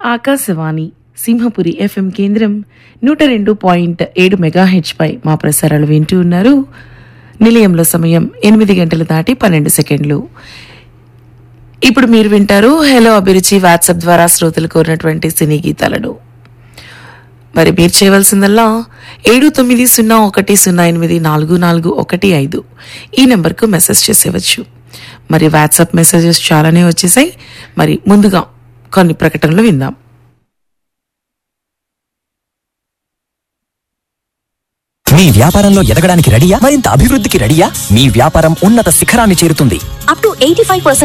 Akashvani Simhapuri FM కేంద్రం నూట రెండు పాయింట్ ఏడు మెగాహెచ్పై మా ప్రసారాలు వింటూ ఉన్నారు నిలయంలో సమయం ఎనిమిది గంటలు దాటి పన్నెండు సెకండ్లు ఇప్పుడు మీరు వింటారు హలో అభిరుచి వాట్సాప్ ద్వారా శ్రోతలు కోరినటువంటి సినీ గీతాలను మరి మీరు చేయవలసిందల్లా ఏడు తొమ్మిది సున్నా ఒకటి సున్నా ఎనిమిది నాలుగు నాలుగు ఒకటి ఐదు ఈ నెంబర్కు మెసేజ్ చేసేవచ్చు మరి వాట్సాప్ మెసేజెస్ చాలానే వచ్చేసాయి మరి ముందుగా కొన్ని ప్రకటనలు విందాం మీ వ్యాపారంలో ఎదగడానికి రెడీయా మరింత అభివృద్ధికి రెడీయా మీ వ్యాపారం ఉన్నత శిఖరాన్ని చేరుతుంది అప్ టు ఎయిటీ ఫైవ్